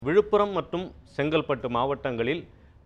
விழுப்புரம் மற்றும் செங்கல்பட்டு மாவட்டங்களில்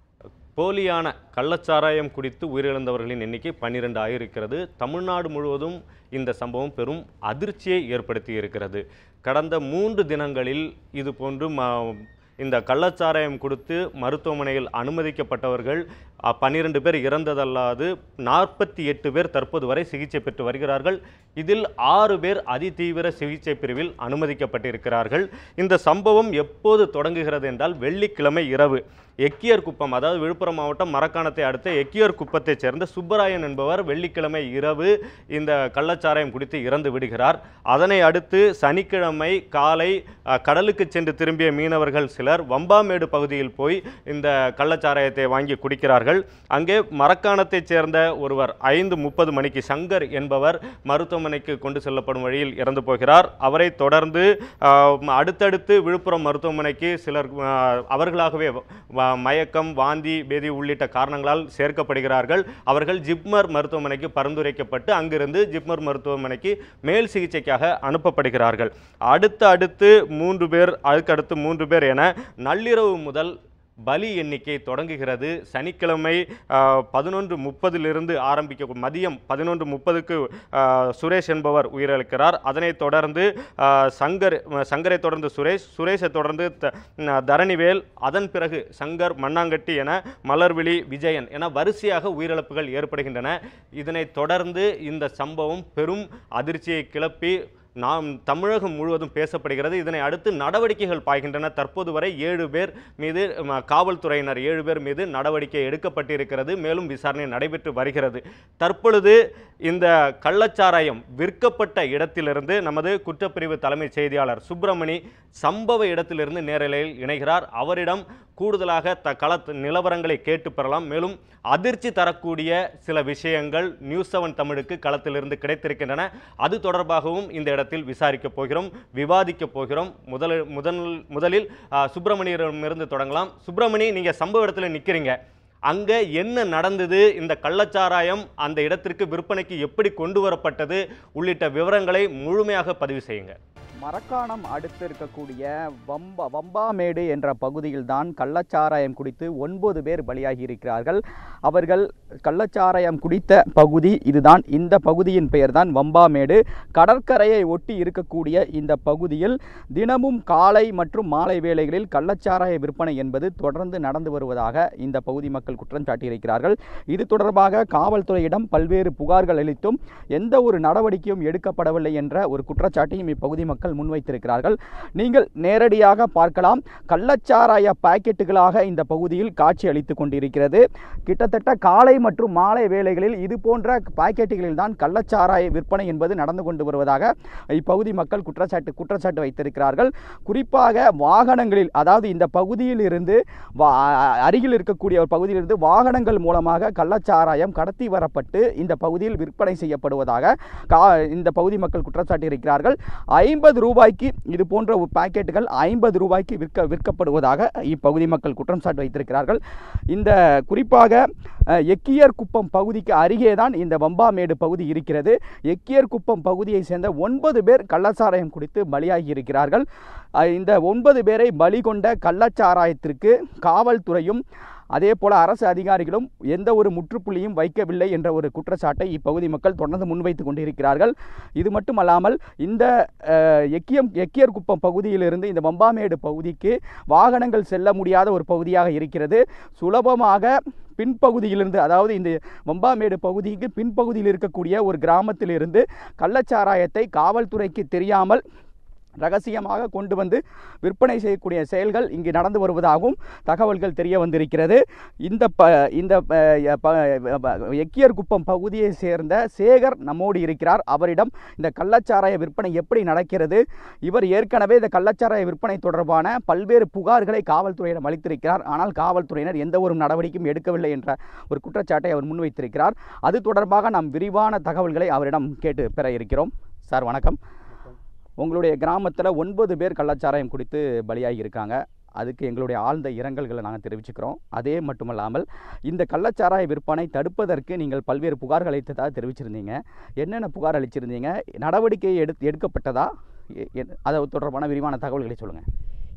போலியான கள்ளச்சாராயம் குடித்து உயிரிழந்தவர்களின் எண்ணிக்கை பன்னிரெண்டு ஆயிருக்கிறது தமிழ்நாடு முழுவதும் இந்த சம்பவம் பெரும் அதிர்ச்சியை ஏற்படுத்தி இருக்கிறது கடந்த மூன்று தினங்களில் இது போன்று ம இந்த கள்ளச்சாராயம் கொடுத்து மருத்துவமனையில் அனுமதிக்கப்பட்டவர்கள் பன்னிரெண்டு பேர் இறந்ததல்லாது நாற்பத்தி எட்டு பேர் தற்போது வரை சிகிச்சை பெற்று வருகிறார்கள் இதில் ஆறு பேர் அதிதீவிர சிகிச்சை பிரிவில் அனுமதிக்கப்பட்டிருக்கிறார்கள் இந்த சம்பவம் எப்போது தொடங்குகிறது என்றால் வெள்ளிக்கிழமை இரவு எக்கியர் குப்பம் அதாவது விழுப்புரம் மாவட்டம் மரக்காணத்தை அடுத்த எக்கியர் குப்பத்தைச் சேர்ந்த சுப்பராயன் என்பவர் வெள்ளிக்கிழமை இரவு இந்த கள்ளச்சாராயம் குடித்து இறந்து விடுகிறார் அதனை அடுத்து சனிக்கிழமை காலை அஹ், கடலுக்கு சென்று திரும்பிய மீனவர்கள் சிலர் வம்பாமேடு பகுதியில் போய் இந்த கள்ளச்சாராயத்தை வாங்கி குடிக்கிறார்கள் அங்கே மரக்காணத்தைச் சேர்ந்த ஒருவர் ஐந்து முப்பது மணிக்கு சங்கர் என்பவர் மருத்துவமனைக்கு கொண்டு செல்லப்படும் வழியில் இறந்து போகிறார் அவரை தொடர்ந்து ஆஹ், அடுத்தடுத்து விழுப்புரம் மருத்துவமனைக்கு சிலர் ஆஹ், அவர்களாகவே வ- மயக்கம் வாந்தி பேதி உள்ளிட்ட காரணங்களால் சேர்க்கப்படுகிறார்கள் அவர்கள் ஜிப்மர் மருத்துவமனைக்கு பரிந்துரைக்கப்பட்டு அங்கிருந்து ஜிப்மர் மருத்துவமனைக்கு மேல் சிகிச்சைக்காக அனுப்பப்படுகிறார்கள் அடுத்து அடுத்து மூன்று பேர் அதுக்கடுத்து மூன்று பேர் என நள்ளிரவு முதல் பலி எண்ணிக்கை தொடங்குகிறது சனிக்கிழமை பதினொன்று முப்பதிலிருந்து ஆரம்பிக்க மதியம் பதினொன்று முப்பதுக்கு சுரேஷ் என்பவர் உயிரிழக்கிறார் அதனைத் தொடர்ந்து ஆஹ், சங்கர் சங்கரை தொடர்ந்து சுரேஷ் சுரேஷை தொடர்ந்து த- ந- தரணிவேல் அதன் பிறகு சங்கர் மண்ணாங்கட்டி என மலர்விழி விஜயன் என வரிசையாக உயிரிழப்புகள் ஏற்படுகின்றன இதனைத் தொடர்ந்து இந்த சம்பவம் பெரும் அதிர்ச்சியை கிளப்பி நாம் தமிழகம் முழுவதும் பேசப்படுகிறது இதனை அடுத்து நடவடிக்கைகள் பாய்கின்றன தற்போது வரை ஏழு பேர் மீது ம, காவல்துறையினர் ஏழு பேர் மீது நடவடிக்கை எடுக்கப்பட்டிருக்கிறது மேலும் விசாரணை நடைபெற்று வருகிறது தற்பொழுது இந்த கள்ளச்சாராயம் விற்கப்பட்ட இடத்திலிருந்து நமது குற்றப்பிரிவு தலைமைச் செய்தியாளர் சுப்பிரமணி சம்பவ இடத்திலிருந்து நேரலையில் இணைகிறார் அவரிடம் கூடுதலாக த கள நிலவரங்களை கேட்டு பெறலாம் மேலும் அதிர்ச்சி தரக்கூடிய சில விஷயங்கள் நியூஸ் செவன் தமிழுக்கு களத்திலிருந்து கிடைத்திருக்கின்றன அது தொடர்பாகவும் இந்த இடத்தில் விசாரிக்கப் போகிறோம் விவாதிக்கப் போகிறோம் முதல் முதல் முதலில் ஆ, சுப்பிரமணியரிடமிருந்து தொடங்கலாம் சுப்பிரமணி நீங்கள் சம்பவ இடத்துல நிற்கிறீங்க அங்கே என்ன நடந்தது இந்த கள்ளச்சாராயம் அந்த இடத்திற்கு விற்பனைக்கு எப்படி கொண்டு வரப்பட்டது உள்ளிட்ட விவரங்களை முழுமையாக பதிவு செய்யுங்க மரக்காணம் அடுத்து இருக்கக்கூடிய வம்பா வம்பாமேடு என்ற பகுதியில்தான் கள்ளச்சாராயம் குடித்து ஒன்பது பேர் பலியாகி இருக்கிறார்கள் அவர்கள் கள்ளச்சாராயம் குடித்த பகுதி இதுதான் இந்த பகுதியின் பெயர்தான் வம்பாமேடு கடற்கரையை ஒட்டி இருக்கக்கூடிய இந்த பகுதியில் தினமும் காலை மற்றும் மாலை வேளைகளில் கள்ளச்சாராய விற்பனை என்பது தொடர்ந்து நடந்து வருவதாக இந்த பகுதி மக்கள் குற்றம் சாட்டியிருக்கிறார்கள் இது தொடர்பாக காவல்துறையிடம் பல்வேறு புகார்கள் அளித்தும் எந்த ஒரு நடவடிக்கையும் எடுக்கப்படவில்லை என்ற ஒரு குற்றச்சாட்டையும் இப்பகுதி மக்கள் முன்வைத்திருக்கிறார்கள் நீங்கள் நேரடியாக பார்க்கலாம் கள்ளச்சாராய பாக்கெட்டுகளாக இந்த பகுதியில் காட்சி அளித்துக் கொண்டிருக்கிறது கிட்டத்தட்ட காலை மற்றும் மாலை வேளைகளில் இது போன்ற பாக்கெட்டுகளில் தான் கள்ளச்சாராய விற்பனை என்பது நடந்து கொண்டு வருவதாக இப்பகுதி மக்கள் குற்றச்சாட்டு குற்றச்சாட்டு வைத்திருக்கிறார்கள் குறிப்பாக வாகனங்களில் அதாவது இந்த பகுதியில் இருந்து வா- அருகில் இருக்கக்கூடிய ஒரு பகுதியிலிருந்து வாகனங்கள் மூலமாக கள்ளச்சாராயம் கடத்தி வரப்பட்டு இந்த பகுதியில் விற்பனை செய்யப்படுவதாக கா இந்த பகுதி மக்கள் குற்றச்சாட்டி இருக்கிறார்கள் ஐம்பது ரூபாய்க்கு இது போன்ற ஒரு பாக்கெட்டுகள் ஐம்பது ரூபாய்க்கு விற்க விற்கப்படுவதாக இப்பகுதி மக்கள் குற்றம் சாட்டு வைத்திருக்கிறார்கள் இந்த குறிப்பாக அஹ், எக்கியர் குப்பம் பகுதிக்கு அருகே தான் இந்த வம்பாமேடு பகுதி இருக்கிறது எக்கியர் குப்பம் பகுதியை சேர்ந்த ஒன்பது பேர் கள்ளச்சாராயம் குடித்து பலியாகி இருக்கிறார்கள் அஹ், இந்த ஒன்பது பேரை பலி கொண்ட கள்ளச்சாராயத்திற்கு காவல்துறையும் அதே போல அரசு அதிகாரிகளும் எந்த ஒரு முற்றுப்புள்ளியும் வைக்கவில்லை என்ற ஒரு குற்றச்சாட்டை இப்பகுதி மக்கள் தொடர்ந்து முன்வைத்து கொண்டிருக்கிறார்கள் இது மட்டுமல்லாமல் இந்த அஹ், எக்கியம் எக்கியர் குப்பம் பகுதியிலிருந்து இந்த வம்பாமேடு பகுதிக்கு வாகனங்கள் செல்ல முடியாத ஒரு பகுதியாக இருக்கிறது சுலபமாக பின்பகுதியிலிருந்து அதாவது இந்த வம்பாமேடு பகுதிக்கு பின்பகுதியில் இருக்கக்கூடிய ஒரு கிராமத்திலிருந்து கள்ளச்சாராயத்தை காவல்துறைக்கு தெரியாமல் ரகசியமாக கொண்டு வந்து விற்பனை செய்யக்கூடிய செயல்கள் இங்கு நடந்து வருவதாகவும் தகவல்கள் தெரிய வந்திருக்கிறது இந்த ப இந்த ப- ப- ப- எக்கியர் குப்பம் பகுதியை சேர்ந்த சேகர் நம்மோடு இருக்கிறார் அவரிடம் இந்த கள்ளச்சாராய விற்பனை எப்படி நடக்கிறது இவர் ஏற்கனவே இந்த கள்ளச்சாராய விற்பனை தொடர்பான பல்வேறு புகார்களை காவல்துறையிடம் அளித்திருக்கிறார் ஆனால் காவல்துறையினர் எந்த ஒரு நடவடிக்கையும் எடுக்கவில்லை என்ற ஒரு குற்றச்சாட்டை அவர் முன்வைத்திருக்கிறார் அது தொடர்பாக நாம் விரிவான தகவல்களை அவரிடம் கேட்டு பெற இருக்கிறோம் சார் வணக்கம் உங்களுடைய கிராமத்தில் ஒன்பது பேர் கள்ளச்சாராயம் குடித்து பலியாகி இருக்காங்க அதுக்கு எங்களுடைய ஆழ்ந்த இரங்கல்களை நாங்கள் தெரிவிச்சுக்கிறோம் அதே மட்டுமல்லாமல் இந்த கள்ளச்சாராய விற்பனை தடுப்பதற்கு நீங்கள் பல்வேறு புகார்கள் அளித்ததாக தெரிவிச்சிருந்தீங்க என்னென்ன புகார் அளிச்சிருந்தீங்க நடவடிக்கை எடு எடுக்கப்பட்டதா எ- எ- அது தொடர்பான விரிவான தகவல்களை சொல்லுங்கள்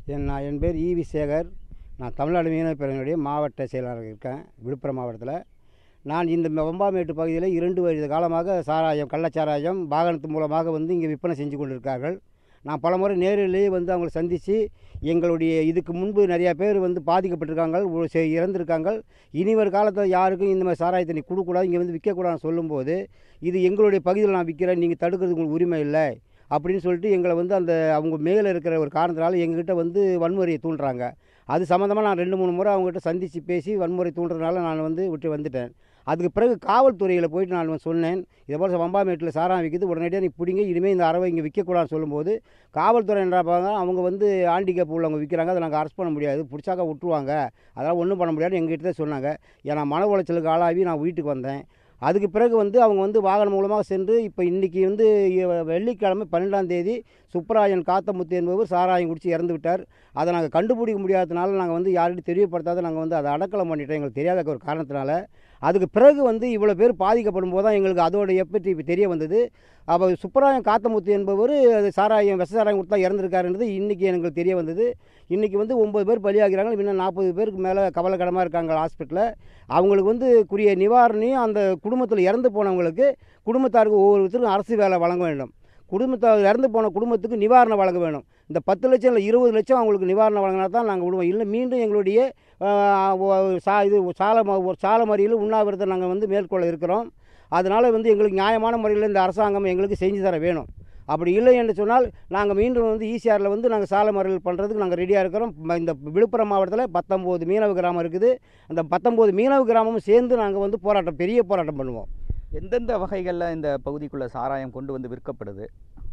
என் நான் என் பேர் ஈவி சேகர் நான் தமிழ்நாடு மீனவ பேரவையினுடைய மாவட்ட செயலாளர் இருக்கேன் விழுப்புரம் மாவட்டத்தில் நான் இந்த வம்பாமேட்டு பகுதியில் இரண்டு வருட காலமாக சாராயம் கள்ளச்சாராயம் வாகனத்து மூலமாக வந்து இங்கே விற்பனை செஞ்சு கொண்டிருக்கார்கள் நான் பலமுறை நேரிலேயே வந்து அவங்களை சந்தித்து எங்களுடைய இதுக்கு முன்பு நிறையா பேர் வந்து பாதிக்கப்பட்டிருக்காங்க ஒரு சில இறந்திருக்காங்க இனி ஒரு காலத்தில் யாருக்கும் இந்த மாதிரி சாராயத்தை நீ கொடுக்கக்கூடாது இங்கே வந்து விற்கக்கூடாதுன்னு சொல்லும்போது இது எங்களுடைய பகுதியில் நான் விற்கிறேன் நீங்கள் தடுக்கிறதுக்கு உங்களுக்கு உரிமை இல்லை அப்படின்னு சொல்லிட்டு எங்களை வந்து அந்த அவங்க மேலே இருக்கிற ஒரு காரணத்தினால எங்ககிட்ட வந்து வன்முறையை தூண்டுறாங்க அது சம்மந்தமாக நான் ரெண்டு மூணு முறை அவங்ககிட்ட சந்தித்து பேசி வன்முறை தூண்டுறதுனால நான் வந்து விட்டு வந்துட்டேன் அதுக்கு பிறகு காவல்துறையில் போயிட்டு நான் சொன்னேன் இதே போல் வம்பாமேட்டில் சாராயம் விற்கிது உடனடியாக நீ பிடிங்க இனிமேல் இந்த அறவை இங்கே விற்கக்கூடாதுன்னு சொல்லும்போது காவல்துறை என்ன பார்ப்பாங்க அவங்க வந்து ஆண்டிகேப் உள்ளவங்க விற்கிறாங்க அதை நாங்கள் அரெஸ்ட் பண்ண முடியாது பிடிச்சாக்கா விட்டுருவாங்க அதெல்லாம் ஒன்றும் பண்ண முடியாதுன்னு எங்ககிட்ட தான் சொன்னாங்க ஏன்னா மன உளைச்சலுக்கு ஆளாகி நான் வீட்டுக்கு வந்தேன் அதுக்கு பிறகு வந்து அவங்க வந்து வாகனம் மூலமாக சென்று இப்போ இன்றைக்கி வந்து இ- வெள்ளிக்கிழமை பன்னெண்டாம் தேதி சுப்பராயன் காத்தமுத்து என்பவர் சாராயம் குடிச்சு இறந்து விட்டார் அதை நாங்கள் கண்டுபிடிக்க முடியாததுனால நாங்கள் வந்து யார்கிட்டையும் தெரியப்படுத்தாத நாங்கள் வந்து அதை அடக்கலம் பண்ணிட்டோம் எங்களுக்கு தெரியாத ஒரு காரணத்தினால அதுக்கு பிறகு வந்து இவ்வளோ பேர் பாதிக்கப்படும் போது தான் எங்களுக்கு அதோட எப்படி இப்போ தெரிய வந்தது அப்போ சுப்பராயன் காத்தமுத்து என்பவர் அது சாராயம் விஷ சாராயம் கொடுத்தா இறந்துருக்காருன்றது இன்றைக்கி எங்களுக்கு தெரிய வந்தது இன்றைக்கி வந்து ஒம்பது பேர் பலியாகிறாங்க இன்னும் நாற்பது பேருக்கு மேலே கவலைக்கிடமாக இருக்காங்க ஹாஸ்பிட்டலில் அவங்களுக்கு வந்து குறிய நிவாரணையும் அந்த குடும்பத்தில் இறந்து போனவங்களுக்கு குடும்பத்தாருக்கு ஒவ்வொருத்தருக்கும் அரசு வேலை வழங்க வேண்டும் குடும்பத்தார் இறந்து போன குடும்பத்துக்கு நிவாரணம் வழங்க வேணும் இந்த பத்து லட்சம் இல்லை இருபது லட்சம் அவங்களுக்கு நிவாரணம் வழங்கினா தான் நாங்கள் விடுவோம் இல்லை மீண்டும் எங்களுடைய ஆஹ், ஒ- சா இது சால ம- ஒரு சால மறியல் உண்ணாவிரதம் நாங்கள் வந்து மேற்கொள்ள இருக்கிறோம் அதனால் வந்து எங்களுக்கு நியாயமான முறையில் இந்த அரசாங்கம் எங்களுக்கு செஞ்சு தர வேணும் அப்படி இல்லை என்று சொன்னால் நாங்கள் மீண்டும் வந்து ஈசிஆரில் வந்து நாங்கள் சாலை மறியல் பண்ணுறதுக்கு நாங்கள் ரெடியாக இருக்கிறோம் ம- இந்த விழுப்புரம் மாவட்டத்தில் பத்தொம்போது மீனவ கிராமம் இருக்குது அந்த பத்தொம்போது மீனவ கிராமமும் சேர்ந்து நாங்கள் வந்து போராட்டம் பெரிய போராட்டம் பண்ணுவோம் எந்தெந்த வகைகளில் இந்த பகுதிக்குள்ள சாராயம் கொண்டு வந்து விற்கப்படுது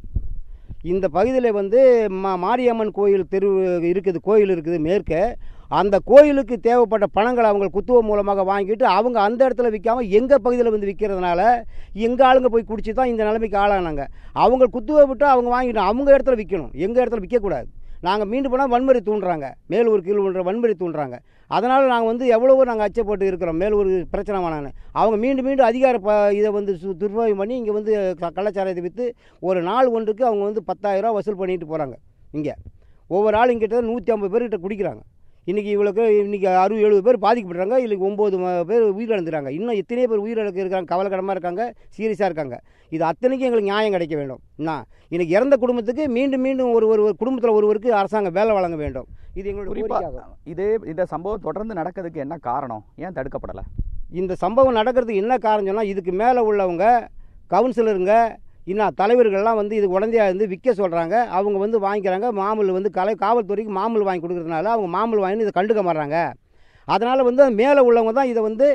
இந்த பகுதியில் வந்து மா மாரியம்மன் கோயில் தெரு இருக்குது கோயில் இருக்குது மேற்கே அந்த கோயிலுக்கு தேவைப்பட்ட பணங்களை அவங்க குத்துவ மூலமாக வாங்கிட்டு அவங்க அந்த இடத்துல விற்காம எங்கள் பகுதியில் வந்து விற்கிறதுனால எங்கள் ஆளுங்க போய் குடிச்சு தான் இந்த நிலைமைக்கு ஆளானாங்க அவங்க குத்துவை விட்டு அவங்க வாங்கிட்டு அவங்க இடத்துல விற்கணும் எங்கள் இடத்துல விற்கக்கூடாது நாங்கள் மீண்டு போனால் வன்முறை தூண்டுறாங்க மேல் ஒரு கீழ் ஒன்ற வன்முறை தூண்டுறாங்க அதனால் நாங்கள் வந்து எவ்வளவோ நாங்கள் அச்சப்பட்டு இருக்கிறோம் மேல் ஒரு பிரச்சனை வேணான்னு அவங்க மீண்டும் மீண்டும் அதிகார ப இதை வந்து சு துர்பாயம் பண்ணி இங்கே வந்து க- கள்ளச்சாராயத்தை விற்று ஒரு நாள் ஒன்றுக்கு அவங்க வந்து பத்தாயிரரூவா வசூல் பண்ணிட்டு போகிறாங்க இங்கே ஒவ்வொரு ஆள் இங்கிட்ட நூற்றி ஐம்பது பேர்கிட்ட குடிக்கிறாங்க இன்றைக்கி இவ்வளோக்கு இன்றைக்கி அறுபது எழுபது பேர் பாதிக்கப்படுறாங்க இல்லைக்கு ஒம்பது பேர் உயிரிழந்துறாங்க இன்னும் எத்தனையோ பேர் உயிரிழக்க இருக்காங்க கவலைக்கிடமாக இருக்காங்க சீரியஸாக இருக்காங்க இது அத்தனைக்கும் எங்களுக்கு நியாயம் கிடைக்க வேண்டும் என்ன இன்னைக்கு இறந்த குடும்பத்துக்கு மீண்டும் மீண்டும் ஒரு ஒரு குடும்பத்தில் ஒருவருக்கு அரசாங்கம் வேலை வழங்க வேண்டும் இது எங்களுடைய குறிப்பா கோரிக்கையாகும். இதே இந்த சம்பவம் தொடர்ந்து நடக்கிறதுக்கு என்ன காரணம் ஏன் தடுக்கப்படலை இந்த சம்பவம் நடக்கிறதுக்கு என்ன காரணம் சொன்னால் இதுக்கு மேலே உள்ளவங்க கவுன்சிலருங்க இன்னும் தலைவர்கள்லாம் வந்து இது உடந்தையாக இருந்து விற்க சொல்கிறாங்க அவங்க வந்து வாங்கிக்கிறாங்க மாமூல் வந்து கலை காவல்துறைக்கு மாமூல் வாங்கி கொடுக்கறதுனால அவங்க மாமூல் வாங்கி இதை கண்டுக்க மாட்றாங்க அதனால் வந்து மேலே உள்ளவங்க தான் இதை வந்து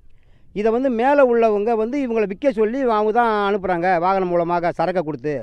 இதை வந்து மேலே உள்ளவங்க வந்து இவங்களை விற்க சொல்லி அவங்க தான் அனுப்புகிறாங்க வாகனம் மூலமாக சரக்கை கொடுத்து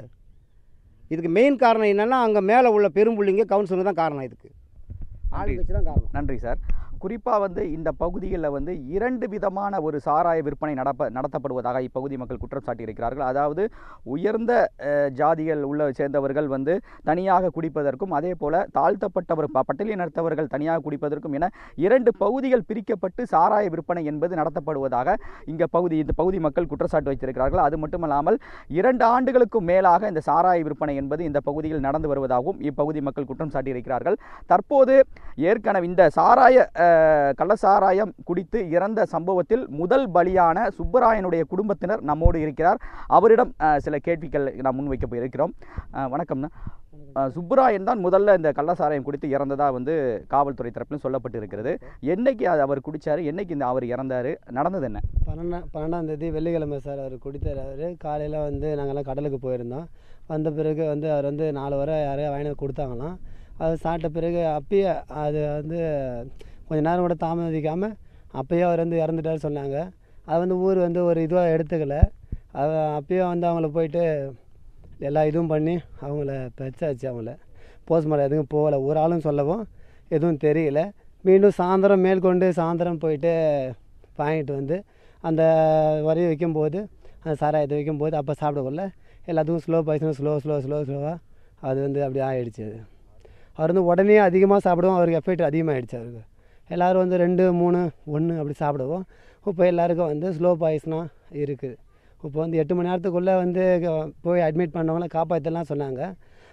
இதுக்கு மெயின் காரணம் என்னென்னா அங்கே மேலே உள்ள பெரும்புள்ளிங்க கவுன்சிலர் தான் காரணம் இதுக்கு ஆளுங்கட்சி தான் காரணம் நன்றி சார் குறிப்பாக வந்து இந்த பகுதிகளில் வந்து இரண்டு விதமான ஒரு சாராய விற்பனை நடப்ப நடத்தப்படுவதாக இப்பகுதி மக்கள் குற்றம் சாட்டியிருக்கிறார்கள் அதாவது உயர்ந்த அஹ், ஜாதிகள் உள்ள சேர்ந்தவர்கள் வந்து தனியாக குடிப்பதற்கும் அதே போல் தாழ்த்தப்பட்டவர் ப- பட்டியலினத்தவர்கள் தனியாக குடிப்பதற்கும் என இரண்டு பகுதிகள் பிரிக்கப்பட்டு சாராய விற்பனை என்பது நடத்தப்படுவதாக இங்கே பகுதி இந்த பகுதி மக்கள் குற்றச்சாட்டு வைத்திருக்கிறார்கள் அது மட்டுமல்லாமல் இரண்டு ஆண்டுகளுக்கும் மேலாக இந்த சாராய விற்பனை என்பது இந்த பகுதியில் நடந்து வருவதாகவும் இப்பகுதி மக்கள் குற்றம் சாட்டியிருக்கிறார்கள் தற்போது ஏற்கனவே இந்த சாராய அஹ், கள்ளசாராயம் குடித்து இறந்த சம்பவத்தில் முதல் பலியான சுப்பராயனுடைய குடும்பத்தினர் நம்மோடு இருக்கிறார் அவரிடம் அஹ், சில கேள்விகள் நாம் முன்வைக்க போயிருக்கிறோம் அஹ், வணக்கம்ண்ணா அஹ், சுப்பராயன் தான் முதல்ல இந்த கள்ளசாராயம் குடித்து இறந்ததா வந்து காவல்துறை தரப்பிலும் சொல்லப்பட்டு இருக்கிறது என்னைக்கு அது அவர் குடிச்சாரு என்னைக்கு இந்த அவர் இறந்தாரு நடந்தது என்ன பன்னெண்டாம் பன்னெண்டாம் தேதி வெள்ளிக்கிழமை சார் அவர் குடித்தார் அவர் காலையில் வந்து நாங்கள்லாம் கடலுக்கு போயிருந்தோம் வந்த பிறகு வந்து அவர் வந்து நாலு வரை யாரையா வாங்கி வந்து கொடுத்தாங்களாம் அது சாப்பிட்ட பிறகு அப்பயே அது வந்து கொஞ்ச நேரம் கூட தாமதிக்காமல் அப்பயே அவர் வந்து இறந்துட்டாரு சொன்னாங்க அது வந்து ஊர் வந்து ஒரு இதுவாக எடுத்துக்கல அது அப்பயே வந்து அவங்கள போயிட்டு எல்லா இதுவும் பண்ணி அவங்கள பெச்சாச்சு அவங்கள போஸ்ட்மார்ட்டம் எதுவும் போகலை ஒரு ஆளும் சொல்லவும் எதுவும் தெரியல மீண்டும் சாயந்தரம் மேற்கொண்டு சாயந்தரம் போயிட்டு வாங்கிட்டு வந்து அந்த வரி வைக்கும்போது அந்த சாராயத்தை வைக்கும்போது அப்போ சாப்பிடக்குள்ள எல்லாத்துக்கும் slow poison slow slow slow ஸ்லோவாக அது வந்து அப்படி ஆயிடுச்சு அது அவர் வந்து உடனே அதிகமாக சாப்பிடுவோம் அவருக்கு எஃபெக்ட் அதிகமாகிடுச்சு அவருக்கு எல்லோரும் வந்து ரெண்டு மூணு ஒன்று அப்படி சாப்பிடுவோம் இப்போ எல்லாருக்கும் வந்து ஸ்லோ பாய்சனாக இருக்குது இப்போ வந்து எட்டு மணி நேரத்துக்குள்ளே வந்து க- போய் அட்மிட் பண்ணவங்கள காப்பாற்றலாம் சொன்னாங்க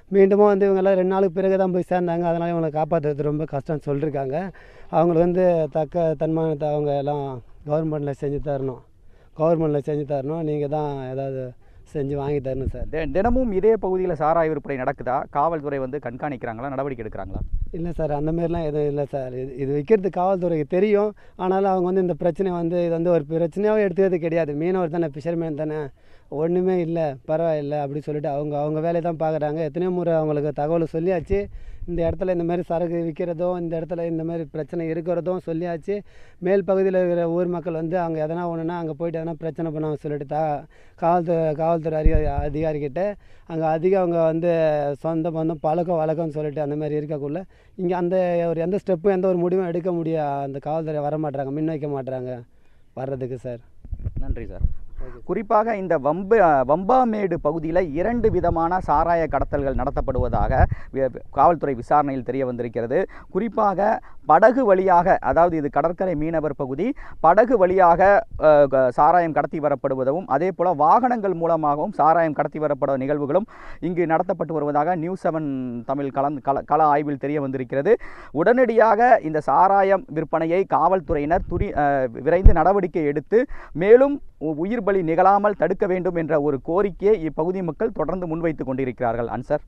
மீண்டும் வந்து இவங்கெல்லாம் ரெண்டு நாளுக்கு பிறகு தான் போய் சேர்ந்தாங்க அதனால் இவங்களை காப்பாற்றுறது ரொம்ப கஷ்டம்னு சொல்லியிருக்காங்க அவங்களுக்கு வந்து தக்க தன்மானத்தை அவங்க எல்லாம் கவர்மெண்ட்டில் செஞ்சு தரணும் கவர்மெண்ட்டில் செஞ்சு தரணும் நீங்கள் தான் ஏதாவது செஞ்சு வாங்கி தரணும் சார் தி- தினமும் இதே பகுதியில் சாராய விற்பனை நடக்குதா காவல்துறை வந்து கண்காணிக்கிறாங்களா நடவடிக்கை எடுக்கிறாங்களா இல்லை சார் அந்த மாதிரிலாம் எதுவும் இல்லை சார் இது இது விற்கிறது காவல்துறைக்கு தெரியும் ஆனாலும் அவங்க வந்து இந்த பிரச்சனை வந்து இது வந்து ஒரு பிரச்சனையாகவே எடுத்துக்கிறது கிடையாது மீனவர் தானே ஃபிஷர்மேன் தானே ஒன்றுமே இல்லை பரவாயில்ல அப்படி சொல்லிட்டு அவங்க அவங்க வேலையை தான் பார்க்குறாங்க எத்தனையோ முறை அவங்களுக்கு தகவல் சொல்லியாச்சு இந்த இடத்துல இந்த மாதிரி சரக்கு விற்கிறதும் இந்த இடத்துல இந்த மாதிரி பிரச்சனை இருக்கிறதும் சொல்லியாச்சு மேல் பகுதியில் இருக்கிற ஊர் மக்கள் வந்து அங்கே எதனா ஒன்றுனா அங்கே போயிட்டு எதனா பிரச்சனை பண்ணாங்க சொல்லிட்டு தா காவல்துறை காவல்துறை அதிகாரி அதிகாரிக்கிட்ட அங்கே அதிகம் அவங்க வந்து சொந்த பந்தம் பழக்கம் வழக்கம்னு சொல்லிட்டு அந்த மாதிரி இருக்கக்குள்ள இங்கே அந்த ஒரு எந்த ஸ்டெப்பும் எந்த ஒரு முடிவும் எடுக்க முடிய அந்த காவல்துறை வர மாட்றாங்க முன் வைக்க மாட்றாங்க வர்றதுக்கு சார் நன்றி சார் குறிப்பாக இந்த வம்ப வம்பாமேடு பகுதியில் இரண்டு விதமான சாராய கடத்தல்கள் நடத்தப்படுவதாக வி- காவல்துறை விசாரணையில் தெரிய வந்திருக்கிறது குறிப்பாக படகு வழியாக அதாவது இது கடற்கரை மீனவர் பகுதி படகு வழியாக அஹ், க- சாராயம் கடத்தி வரப்படுவதும் அதே போல் வாகனங்கள் மூலமாகவும் சாராயம் கடத்தி வரப்படும் நிகழ்வுகளும் இங்கு நடத்தப்பட்டு வருவதாக நியூஸ் செவன் தமிழ் கலந்து கள கள ஆய்வில் தெரிய வந்திருக்கிறது உடனடியாக இந்த சாராயம் விற்பனையை காவல்துறையினர் துரி அஹ், விரைந்து நடவடிக்கை எடுத்து மேலும் உ- உயிர் பலி நிகழாமல் தடுக்க வேண்டும் என்ற ஒரு கோரிக்கையை இப்பகுதி மக்கள் தொடர்ந்து முன்வைத்து கொண்டிருக்கிறார்கள் அன்சர்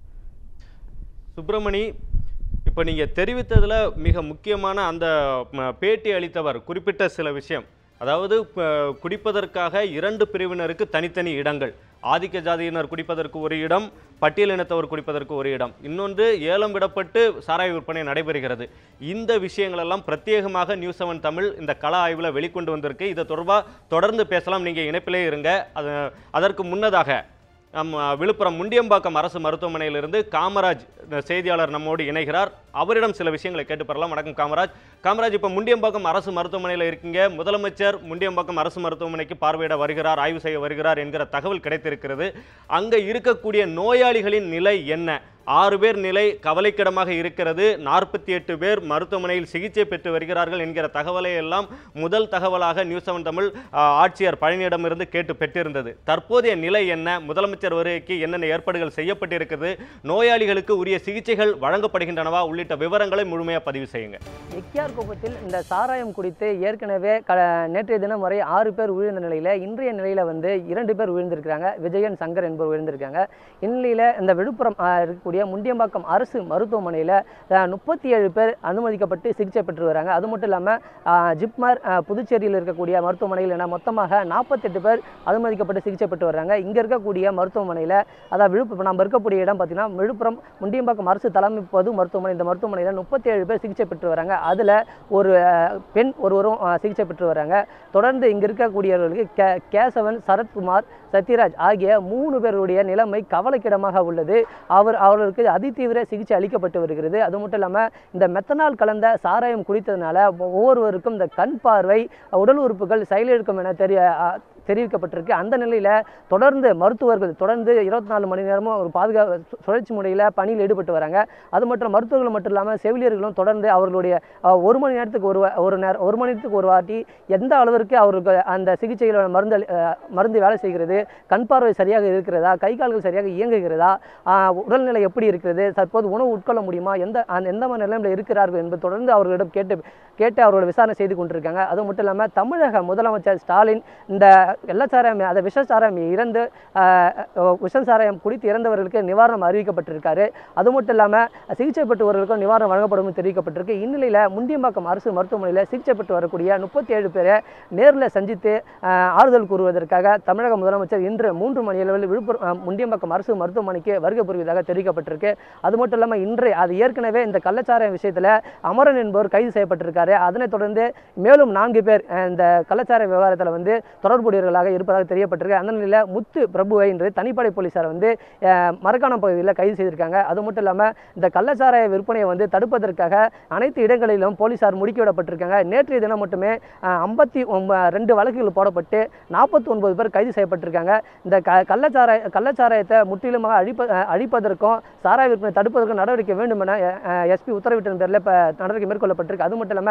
சுப்பிரமணி இப்போ நீங்கள் தெரிவித்ததில் மிக முக்கியமான அந்த ம, பேட்டி அளித்தவர் குறிப்பிட்ட சில விஷயம் அதாவது ப, குடிப்பதற்காக இரண்டு பிரிவினருக்கு தனித்தனி இடங்கள் ஆதிக்க ஜாதியினர் குடிப்பதற்கு ஒரு இடம் பட்டியலினத்தவர் குடிப்பதற்கு ஒரு இடம் இன்னொன்று ஏலம் விடப்பட்டு சாராய விற்பனை நடைபெறுகிறது இந்த விஷயங்களெல்லாம் பிரத்யேகமாக நியூஸ் செவன் தமிழ் இந்த கள ஆய்வில் வெளிக்கொண்டு வந்திருக்கு இதை தொடர்பாக தொடர்ந்து பேசலாம் நீங்கள் இணைப்பிலே இருங்க அது அதற்கு முன்னதாக நம்ம விழுப்புரம் முண்டியம்பாக்கம் அரசு மருத்துவமனையிலிருந்து காமராஜ் இந்த செய்தியாளர் நம்மோடு இணைகிறார் அவரிடம் சில விஷயங்களை கேட்டு பெறலாம் வணக்கம் காமராஜ் காமராஜ் இப்போ முண்டியம்பாக்கம் அரசு மருத்துவமனையில் இருக்கீங்க முதலமைச்சர் முண்டியம்பாக்கம் அரசு மருத்துவமனைக்கு பார்வையிட வருகிறார் ஆய்வு செய்ய வருகிறார் என்கிற தகவல் கிடைத்திருக்கிறது அங்கே இருக்கக்கூடிய நோயாளிகளின் நிலை என்ன ஆறு பேர் நிலை கவலைக்கிடமாக இருக்கிறது நாற்பத்தி எட்டு பேர் மருத்துவமனையில் சிகிச்சை பெற்று வருகிறார்கள் என்கிற தகவலை எல்லாம் முதல் தகவலாக நியூஸ் செவன் தமிழ் ஆ, ஆட்சியர் பழனியிடமிருந்து கேட்டு பெற்றிருந்தது தற்போதைய நிலை என்ன முதலமைச்சர் வருகைக்கு என்னென்ன ஏற்பாடுகள் செய்யப்பட்டிருக்கிறது நோயாளிகளுக்கு உரிய சிகிச்சைகள் வழங்கப்படுகின்றனவா உள்ளிட்ட விவரங்களை முழுமையாக பதிவு செய்யுங்க எக்கியார் குப்பத்தில் இந்த சாராயம் குடித்து ஏற்கனவே க நேற்றைய தினம் வரை ஆறு பேர் விழுந்த நிலையில் இன்றைய நிலையில் வந்து இரண்டு பேர் விழுந்திருக்கிறாங்க விஜயன் சங்கர் என்பவர் விழுந்திருக்காங்க இந்நிலையில் இந்த விழுப்புரம் ஆ, இருக்கக்கூடிய முண்டியம்பாக்கம் அரசு மருத்துவமனையில் முப்பத்தி ஏழு பேர் அனுமதிக்கப்பட்டு சிகிச்சை பெற்று வராங்க அது மட்டும் இல்லாமல் ஜிப்மர் ஆ, புதுச்சேரியில் இருக்கக்கூடிய மருத்துவமனையில் என மொத்தமாக நாற்பத்தெட்டு பேர் அனுமதிக்கப்பட்டு சிகிச்சை பெற்று வர்றாங்க இங்கே இருக்கக்கூடிய மருத்துவமனையில் அதாவது விழுப்புரம் நம்ம இருக்கக்கூடிய இடம் பார்த்தீங்கன்னா விழுப்புரம் முண்டியம்பாக்கம் அரசு தலைமை பொது மருத்துவமனை இந்த மருத்துவமனையில் முப்பத்தி ஏழு பேர் சிகிச்சை பெற்று வராங்க அதில் ஒரு அஹ், பெண் ஒருவரும் அஹ், சிகிச்சை பெற்று வராங்க தொடர்ந்து இங்கே இருக்கக்கூடியவர்களுக்கு கே கேசவன் சரத்குமார் சத்யராஜ் ஆகிய மூணு பேருடைய நிலைமை கவலைக்கிடமாக உள்ளது அவர் அவர்களுக்கு அதிதீவிர சிகிச்சை அளிக்கப்பட்டு வருகிறது அது மட்டும் இல்லாமல் இந்த மெத்தனால் கலந்த சாராயம் குடித்ததுனால ஒவ்வொருவருக்கும் இந்த கண் பார்வை உடல் உறுப்புகள் செயலிழக்கும் என தெரிய அஹ், தெரிவிக்கப்பட்டிருக்கு அந்த நிலையில் தொடர்ந்து மருத்துவர்கள் தொடர்ந்து இருபத்தி நாலு மணி நேரமும் ஒரு பாதுகா சு- சுழற்சி முறையில் பணியில் ஈடுபட்டு வராங்க அது மட்டும் மருத்துவர்கள் மட்டும் இல்லாமல் செவிலியர்களும் தொடர்ந்து அவர்களுடைய அஹ், ஒரு மணி நேரத்துக்கு ஒரு வா- ஒரு நேரம் ஒரு மணி நேரத்துக்கு ஒரு வாட்டி எந்த அளவிற்கு அவருக்கு அந்த சிகிச்சைகளோட மருந்து அளி- அஹ், மருந்து வேலை செய்கிறது கண் பார்வை சரியாக இருக்கிறதா கை கால்கள் சரியாக இயங்குகிறதா ஆஹ், உடல்நிலை எப்படி இருக்கிறது தற்போது உணவு உட்கொள்ள முடியுமா எந்த அந்த எந்த மாதிரி நிலைமையில் இருக்கிறார்கள் என்பது தொடர்ந்து அவர்களிடம் கேட்டு கேட்டு அவர்களோட விசாரணை செய்து கொண்டிருக்காங்க அது மட்டும் இல்லாமல் தமிழக முதலமைச்சர் ஸ்டாலின் இந்த வெள்ளச்சாராயம் அதை விஷச்சாராயம் இறந்து ஆஹ், அஹ், விஷச்சாராயம் குடித்து இறந்தவர்களுக்கு நிவாரணம் அறிவிக்கப்பட்டிருக்காரு அது மட்டும் இல்லாமல் சிகிச்சை பெற்றுவர்களுக்கும் நிவாரணம் வழங்கப்படும் தெரிவிக்கப்பட்டிருக்கு இந்நிலையில் முண்டியம்பாக்கம் அரசு மருத்துவமனையில் சிகிச்சை பெற்று வரக்கூடிய முப்பத்தி ஏழு பேரை நேரில் சந்தித்து ஆஹ், ஆறுதல் கூறுவதற்காக தமிழக முதலமைச்சர் இன்று மூன்று மணி அளவில் விழுப்புரம் ஆஹ், முண்டியம்பாக்கம் அரசு மருத்துவமனைக்கு வருகை புரிவதாக தெரிவிக்கப்பட்டிருக்கு அது மட்டும் இல்லாமல் இன்று அது ஏற்கனவே இந்த கள்ளச்சாராயம் விஷயத்தில் அமரன் என்பவர் கைது செய்யப்பட்டிருக்காரு அதனைத் தொடர்ந்து மேலும் நான்கு பேர் அஹ், இந்த கள்ளச்சார விவகாரத்தில் வந்து தொடர்புடையவர்களாக இருப்பதாக தெரியப்பட்டிருக்கு அந்த நிலையில் முத்து பிரபுவை இன்று தனிப்படை போலீசார் வந்து அஹ், மரக்காணம் பகுதியில் கைது செய்திருக்காங்க அது மட்டும் இல்லாமல் இந்த கள்ளச்சாராய விற்பனையை வந்து தடுப்பதற்காக அனைத்து இடங்களிலும் போலீசார் முடுக்கிவிடப்பட்டிருக்காங்க நேற்றைய தினம் மட்டுமே ஐம்பத்தி ரெண்டு வழக்குகள் போடப்பட்டு நாற்பத்தி ஒன்பது பேர் கைது செய்யப்பட்டிருக்காங்க இந்த க கள்ளச்சாராய கள்ளச்சாராயத்தை முற்றிலுமாக அழிப்ப அஹ், அழிப்பதற்கும் சாராய விற்பனை தடுப்பதற்கும் நடவடிக்கை வேண்டும் என எஸ்பி உத்தரவிட்டிருந்த பேரில் இப்போ நடவடிக்கை மேற்கொள்ளப்பட்டிருக்கு அது மட்டும் இல்லாமல்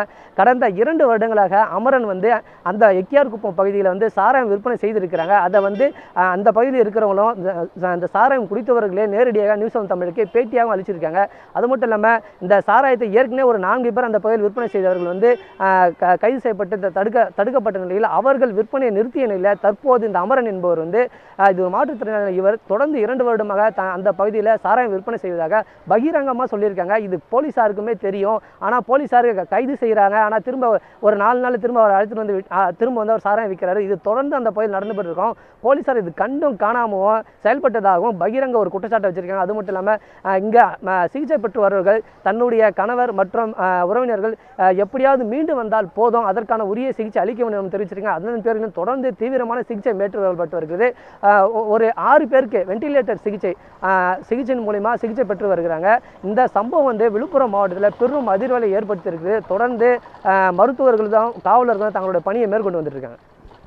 கடந்த இரண்டு வருடங்களாக அமரன் வந்து அந்த எக்கியார் குப்பம் பகுதியில் வந்து சாராயம் விற்பனை செய்திருக்கிறாங்க அதை வந்து அஹ், அந்த பகுதியில் இருக்கிறவங்களும் இந்த- இந்த சாராயம் குடித்தவர்களே நேரடியாக நியூஸ் செவன் தமிழுக்கு பேட்டியாகவும் அளிச்சிருக்காங்க அது மட்டும் இல்லாமல் இந்த சாராயத்தை ஏற்கனவே ஒரு நான்கு பேர் அந்த பகுதியில் விற்பனை செய்தவர்கள் வந்து ஆஹ், க- கைது செய்யப்பட்டு த- தடுக்க தடுக்கப்பட்ட நிலையில் அவர்கள் விற்பனையை நிறுத்திய நிலையில் தற்போது இந்த அமரன் என்பவர் வந்து ஆஹ், இது ஒரு மாற்றுத்திறனாளி இவர் தொடர்ந்து இரண்டு வருடமாக த- அந்த பகுதியில் சாராயம் விற்பனை செய்வதாக பகிரங்கமாக சொல்லியிருக்காங்க இது போலீஸாருக்குமே தெரியும் ஆனால் போலீஸாருக்கு க- கைது செய்கிறாங்க ஆனால் திரும்ப ஒரு நாலு நாள் திரும்ப அவர் அழைத்துட்டு வந்து விட்- ஆஹ், திரும்ப வந்து அவர் சாராயம் விற்கிறாரு இது தொடர்ந்து அந்த பகுதியில் நடந்துகிட்டு இருக்கோம் போலீஸார் இது கண்டும் காணாமவும் செயல்பட்டதாகவும் பகிரங்க ஒரு குற்றச்சாட்டை வச்சிருக்காங்க அது மட்டும் இல்லாமல் இங்கே சிகிச்சை பெற்று வருவர்கள் தன்னுடைய கணவர் மற்றும் ஆஹ், உறவினர்கள் ஆஹ், எப்படியாவது மீண்டு வந்தால் போதும் அதற்கான உரிய சிகிச்சை அளிக்க வேண்டும் தெரிவிச்சிருக்காங்க அதன் பேரிலும் தொடர்ந்து தீவிரமான சிகிச்சை மேற்கொள்ளப்பட்டு வருகிறது ஆஹ், ஒ- ஒரு ஆறு பேருக்கு வென்டிலேட்டர் சிகிச்சை ஆஹ், சிகிச்சையின் மூலிமா சிகிச்சை பெற்று வருகிறாங்க இந்த சம்பவம் வந்து விழுப்புரம் மாவட்டத்தில் பெரும் அதிர்வலை ஏற்படுத்தியிருக்குது தொடர்ந்து ஆஹ், மருத்துவர்கள் தான் காவலர்கள் தான் தங்களுடைய பணியை மேற்கொண்டு வந்துட்டு இருக்காங்க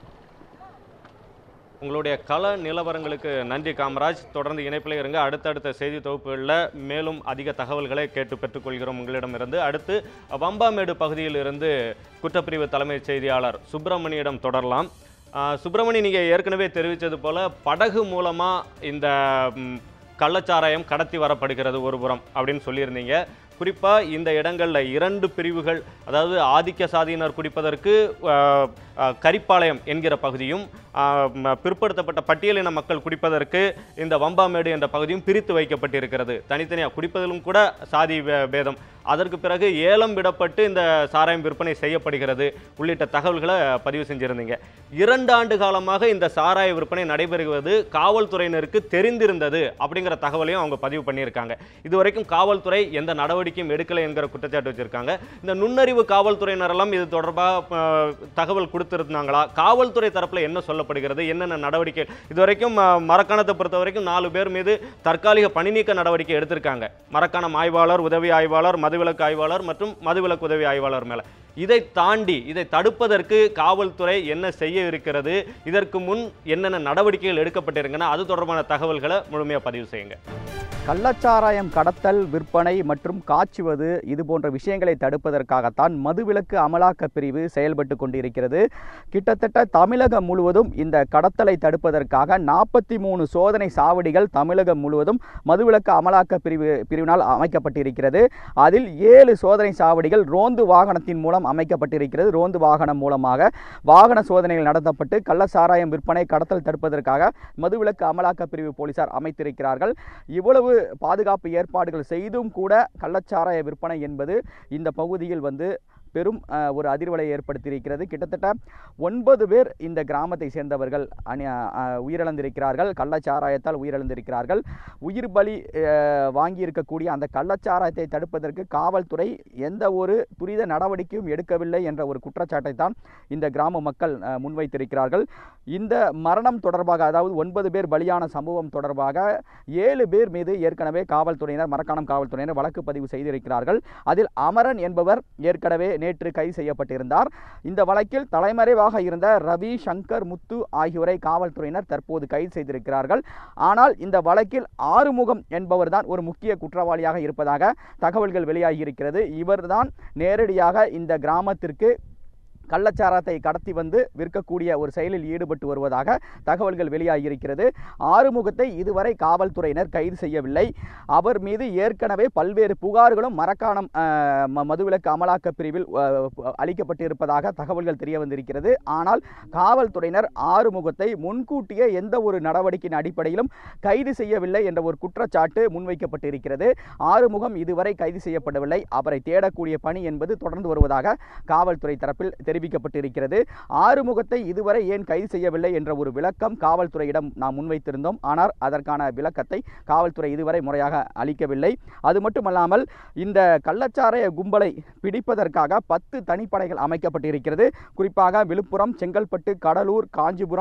உங்களுடைய கள நிலவரங்களுக்கு நன்றி காமராஜ் தொடர்ந்து இணைப்பில் இருங்க அடுத்தடுத்த செய்தி தொகுப்புகளில் மேலும் அதிக தகவல்களை கேட்டு பெற்றுக்கொள்கிறோம் உங்களிடமிருந்து அடுத்து வம்பாமேடு பகுதியில் இருந்து குற்றப்பிரிவு தலைமைச் செய்தியாளர் சுப்பிரமணியிடம் தொடரலாம் ஆஹ், சுப்பிரமணி நீங்கள் ஏற்கனவே தெரிவித்தது போல படகு மூலமாக இந்த ம், கள்ளச்சாராயம் கடத்தி வரப்படுகிறது ஒரு புறம் அப்படின்னு சொல்லியிருந்தீங்க குறிப்பாக இந்த இடங்களில் இரண்டு பிரிவுகள் அதாவது ஆதிக்க சாதியினர் குடிப்பதற்கு ஆஹ், ஆஹ், கரிப்பாளையம் என்கிற பகுதியும் ஆஹ், ம- பிற்படுத்தப்பட்ட பட்டியலின மக்கள் குடிப்பதற்கு இந்த வம்பாமேடு என்ற பகுதியும் பிரித்து வைக்கப்பட்டிருக்கிறது தனித்தனியாக குடிப்பதிலும் கூட சாதி வே- பேதம் அதற்கு பிறகு ஏலம் விடப்பட்டு இந்த சாராயம் விற்பனை செய்யப்படுகிறது உள்ளிட்ட தகவல்களை பதிவு செஞ்சிருந்தீங்க இரண்டு ஆண்டு காலமாக இந்த சாராய விற்பனை நடைபெறுவது காவல்துறையினருக்கு தெரிந்திருந்தது அப்படிங்கிற தகவலையும் அவங்க பதிவு பண்ணியிருக்காங்க இதுவரைக்கும் காவல்துறை எந்த நடவடிக்கையும் எடுக்கலை என்கிற குற்றச்சாட்டு வச்சிருக்காங்க இந்த நுண்ணறிவு காவல்துறையினரெல்லாம் இது தொடர்பாக தகவல் கொடுத்திருந்தாங்களா காவல்துறை தரப்புல என்ன சொல்லப்படுகிறது என்னென்ன நடவடிக்கை இதுவரைக்கும் அஹ், மரக்காணத்தை பொறுத்த வரைக்கும் நாலு பேர் மீது தற்காலிக பணிநீக்க நடவடிக்கை எடுத்திருக்காங்க மரக்காணம் ஆய்வாளர் உதவி ஆய்வாளர் மதுவிலக்கு ஆய்வாளர் மற்றும் மதுவிலக்கு உதவி ஆய்வாளர் மேல இதை தாண்டி இதை தடுப்பதற்கு காவல்துறை என்ன செய்ய இருக்கிறது இதற்கு முன் என்னென்ன நடவடிக்கைகள் எடுக்கப்பட்டிருக்குன்னா அது தொடர்பான தகவல்களை முழுமையாக பதிவு செய்யுங்க கள்ளச்சாராயம் கடத்தல் விற்பனை மற்றும் காய்ச்சுவது இது போன்ற விஷயங்களை தடுப்பதற்காகத்தான் மதுவிலக்கு அமலாக்க பிரிவு செயல்பட்டு கொண்டிருக்கிறது கிட்டத்தட்ட தமிழகம் முழுவதும் இந்த கடத்தலை தடுப்பதற்காக நாற்பத்தி மூணு சோதனை சாவடிகள் தமிழகம் முழுவதும் மதுவிலக்கு அமலாக்க பிரிவு பிரிவினால் அமைக்கப்பட்டிருக்கிறது அதில் ஏழு சோதனை சாவடிகள் ரோந்து வாகனத்தின் மூலம் அமைக்கப்பட்டிருக்கிறது ரோந்து வாகனம் மூலமாக வாகன சோதனைகள் நடத்தப்பட்டு கள்ளச்சாராயம் விற்பனை கடத்தல் தடுப்பதற்காக மதுவிலக்கு அமலாக்க பிரிவு போலீசார் அமைத்திருக்கிறார்கள் இவ்வளவு பாதுகாப்பு ஏற்பாடுகள் செய்தும் கூட கள்ளச்சாராய விற்பனை என்பது இந்த பகுதியில் வந்து பெரும் அஹ், ஒரு அதிர்வலை ஏற்படுத்தியிருக்கிறது கிட்டத்தட்ட ஒன்பது பேர் இந்த கிராமத்தை சேர்ந்தவர்கள் அணி அஹ், உயிரிழந்திருக்கிறார்கள் கள்ளச்சாராயத்தால் உயிரிழந்திருக்கிறார்கள் உயிர் பலி அஹ், வாங்கியிருக்கக்கூடிய அந்த கள்ளச்சாராயத்தை தடுப்பதற்கு காவல்துறை எந்த ஒரு துரித நடவடிக்கையும் எடுக்கவில்லை என்ற ஒரு குற்றச்சாட்டை தான் இந்த கிராம மக்கள் அஹ், முன்வைத்திருக்கிறார்கள் இந்த மரணம் தொடர்பாக அதாவது ஒன்பது பேர் பலியான சம்பவம் தொடர்பாக ஏழு பேர் மீது ஏற்கனவே காவல்துறையினர் மரக்காணம் காவல்துறையினர் வழக்கு பதிவு செய்திருக்கிறார்கள் அதில் அமரன் என்பவர் ஏற்கனவே நேற்று கைது செய்யப்பட்டிருந்தார் இந்த வழக்கில் தலைமறைவாக இருந்த ரவி சங்கர் முத்து ஆகியோரை காவல்துறையினர் தற்போது கைது செய்திருக்கிறார்கள் ஆனால் இந்த வழக்கில் ஆறுமுகம் என்பவர்தான் ஒரு முக்கிய குற்றவாளியாக இருப்பதாக தகவல்கள் வெளியாகியிருக்கிறது இவர்தான் நேரடியாக இந்த கிராமத்திற்கு கள்ளச்சாராயத்தை கடத்தி வந்து விற்கக்கூடிய ஒரு செயலில் ஈடுபட்டு வருவதாக தகவல்கள் வெளியாகியிருக்கிறது ஆறுமுகத்தை இதுவரை காவல்துறையினர் கைது செய்யவில்லை அவர் மீது ஏற்கனவே பல்வேறு புகார்களும் மரக்காணம் அஹ், ம- மதுவிலக்கு அமலாக்க பிரிவில் அஹ், அளிக்கப்பட்டிருப்பதாக தகவல்கள் தெரிய வந்திருக்கிறது ஆனால் காவல்துறையினர் ஆறுமுகத்தை முன்கூட்டியே எந்த ஒரு நடவடிக்கையின் அடிப்படையிலும் கைது செய்யவில்லை என்ற ஒரு குற்றச்சாட்டு முன்வைக்கப்பட்டிருக்கிறது ஆறுமுகம் இதுவரை கைது செய்யப்படவில்லை அவரை தேடக்கூடிய பணி என்பது தொடர்ந்து வருவதாக காவல்துறை தரப்பில் தெரிவிக்கப்பட்டிருக்கிறது ஆறுமுகத்தை இதுவரை ஏன் கைது செய்யவில்லை என்ற ஒரு விளக்கம் காவல்துறையிடம் நாம் முன்வைத்திருந்தோம் ஆனால் அதற்கான விளக்கத்தை காவல்துறை இதுவரை முறையாக அளிக்கவில்லை அது மட்டுமல்லாமல் இந்த கள்ளச்சாராய கும்பலை பிடிப்பதற்காக பத்து தனிப்படைகள் அமைக்கப்பட்டிருக்கிறது குறிப்பாக விழுப்புரம் செங்கல்பட்டு கடலூர் காஞ்சிபுரம்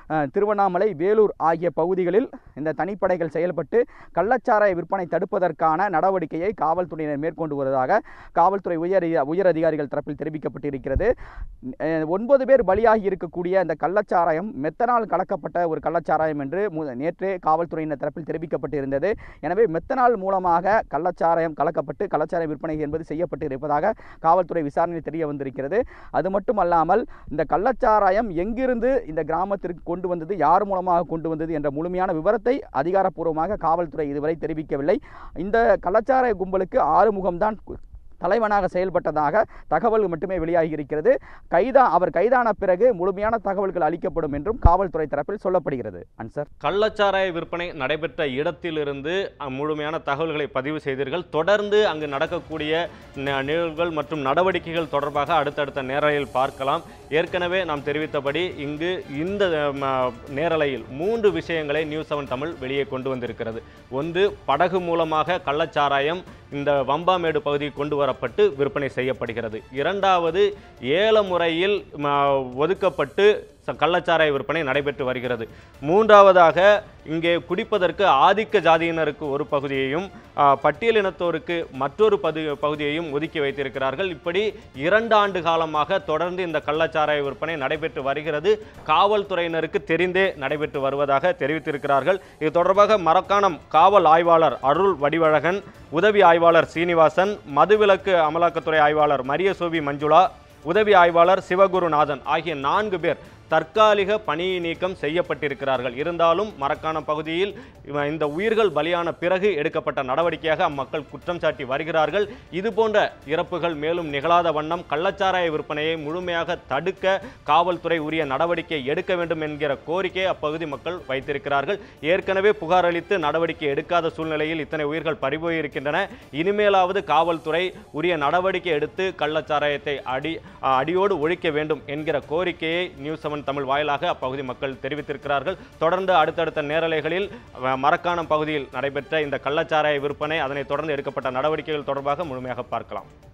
அஹ், திருவண்ணாமலை வேலூர் ஆகிய பகுதிகளில் இந்த தனிப்படைகள் செயல்பட்டு கள்ளச்சாராய விற்பனை தடுப்பதற்கான நடவடிக்கையை காவல்துறையினர் மேற்கொண்டு வருவதாக காவல்துறை உயர் உயர் அதிகாரிகள் தரப்பில் தெரிவிக்கப்பட்டிருக்கிறது அஹ், ஒன்பது பேர் பலியாகி இருக்கக்கூடிய இந்த கள்ளச்சாராயம் மெத்தனால் கலக்கப்பட்ட ஒரு கள்ளச்சாராயம் என்று மு- நேற்றே காவல்துறையினர் தரப்பில் தெரிவிக்கப்பட்டிருந்தது எனவே மெத்தனால் மூலமாக கள்ளச்சாராயம் கலக்கப்பட்டு கள்ளச்சாராய விற்பனை என்பது செய்யப்பட்டு இருப்பதாக காவல்துறை விசாரணையில் தெரிய வந்திருக்கிறது அது மட்டுமல்லாமல் இந்த கள்ளச்சாராயம் எங்கிருந்து இந்த கிராமத்திற்கு கொண்டு வந்தது யார் மூலமாக கொண்டு வந்தது என்ற முழுமையான விவரத்தை அதிகாரப்பூர்வமாக காவல்துறை இதுவரை தெரிவிக்கவில்லை இந்த கள்ளச்சாராய கும்பலுக்கு ஆறுமுகம்தான் கு- தலைவனாக செயல்பட்டதாக தகவல் மட்டுமே வெளியாகி இருக்கிறது கைதா அவர் கைதான பிறகு முழுமையான தகவல்கள் அளிக்கப்படும் என்றும் காவல்துறை தரப்பில் சொல்லப்படுகிறது அன்சர் கள்ளச்சாராய விற்பனை நடைபெற்ற இடத்திலிருந்து அ, முழுமையான தகவல்களை பதிவு செய்தீர்கள் தொடர்ந்து அங்கு நடக்கக்கூடிய ந- நிகழ்வுகள் மற்றும் நடவடிக்கைகள் தொடர்பாக அடுத்தடுத்த நேரலையில் பார்க்கலாம் ஏற்கனவே நாம் தெரிவித்தபடி இங்கு இந்த ம, நேரலையில் மூன்று விஷயங்களை நியூஸ் செவன் தமிழ் வெளியே கொண்டு வந்திருக்கிறது ஒன்று படகு மூலமாக கள்ளச்சாராயம் இந்த வம்பாமேடு பகுதிக்கு கொண்டு வரப்பட்டு விற்பனை செய்யப்படுகிறது இரண்டாவது ஏல முறையில் ம, ஒதுக்கப்பட்டு ச- கள்ளச்சாராய விற்பனை நடைபெற்று வருகிறது மூன்றாவதாக இங்கே குடிப்பதற்கு ஆதிக்க ஜாதியினருக்கு ஒரு பகுதியையும் ஆ, பட்டியலினத்தோருக்கு மற்றொரு பது பகுதியையும் ஒதுக்கி வைத்திருக்கிறார்கள் இப்படி இரண்டு ஆண்டு காலமாக தொடர்ந்து இந்த கள்ளச்சாராய விற்பனை நடைபெற்று வருகிறது காவல்துறையினருக்கு தெரிந்தே நடைபெற்று வருவதாக தெரிவித்திருக்கிறார்கள் இது தொடர்பாக மரக்காணம் காவல் ஆய்வாளர் அருள் வடிவழகன் உதவி ஆய்வாளர் சீனிவாசன் மதுவிலக்கு அமலாக்கத்துறை ஆய்வாளர் மரியசோபி மஞ்சுளா உதவி ஆய்வாளர் சிவகுருநாதன் ஆகிய நான்கு பேர் தற்காலிக பணி நீக்கம் செய்யப்பட்டிருக்கிறார்கள் இருந்தாலும் மரக்காணம் பகுதியில் இவ- இந்த உயிர்கள் பலியான பிறகு எடுக்கப்பட்ட நடவடிக்கையாக அம்மக்கள் குற்றம் சாட்டி வருகிறார்கள் இதுபோன்ற இறப்புகள் மேலும் நிகழாத வண்ணம் கள்ளச்சாராய விற்பனையை முழுமையாக தடுக்க காவல்துறை உரிய நடவடிக்கை எடுக்க வேண்டும் என்கிற கோரிக்கையை அப்பகுதி மக்கள் வைத்திருக்கிறார்கள் ஏற்கனவே புகார் அளித்து நடவடிக்கை எடுக்காத சூழ்நிலையில் இத்தனை உயிர்கள் பறிபோயிருக்கின்றன இனிமேலாவது காவல்துறை உரிய நடவடிக்கை எடுத்து கள்ளச்சாராயத்தை அடி அடியோடு ஒழிக்க வேண்டும் என்கிற கோரிக்கையை நியூஸ் செவன் தமிழ் வாயிலாக அப்பகுதி மக்கள் தெரிவித்திருக்கிறார்கள் தொடர்ந்து அடுத்தடுத்த நேரலைகளில் அஹ், மரக்காணம் பகுதியில் நடைபெற்ற இந்த கள்ளச்சாராய விற்பனை அதனைத் தொடர்ந்து எடுக்கப்பட்ட நடவடிக்கைகள் தொடர்பாக முழுமையாக பார்க்கலாம்